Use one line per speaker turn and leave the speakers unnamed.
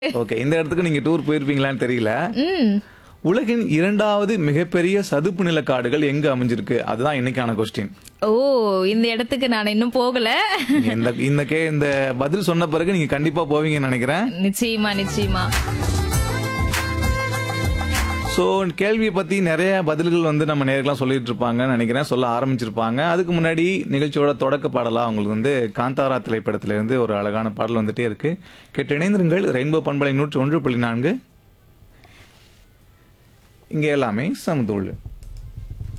okay இந்த இடத்துக்கு நீங்க டூர் போயிருப்பீங்களான்னு தெரியல
ம்
உலகின் இரண்டாவது மிகப்பெரிய சதுப்பு நில காடுகள் எங்க அமைஞ்சிருக்கு அதுதான் இன்னைக்கான கொஸ்டின்
ஓ இந்த இடத்துக்கு நான் இன்னும் போகல
இந்த இந்த கே இந்த பதில் சொன்ன பிறகு நீங்க கண்டிப்பா போவீங்கன்னு நினைக்கிறேன்
நிச்சயமா நிச்சயமா
ஸோ கேள்வியை பத்தி நிறைய பதில்கள் வந்து நம்ம நேர்களாம் சொல்லிட்டு இருப்பாங்கன்னு நினைக்கிறேன் சொல்ல ஆரம்பிச்சிருப்பாங்க அதுக்கு முன்னாடி நிகழ்ச்சியோட தொடக்க பாடலா உங்களுக்கு வந்து காந்தாரா திரைப்படத்துல இருந்து ஒரு அழகான பாடல் வந்துட்டே இருக்கு கேட்டு இணைந்திருங்கள் ரெயின்போ பண்பலை நூற்றி ஒன்று புள்ளி நான்கு இங்க எல்லாமே சமதோள்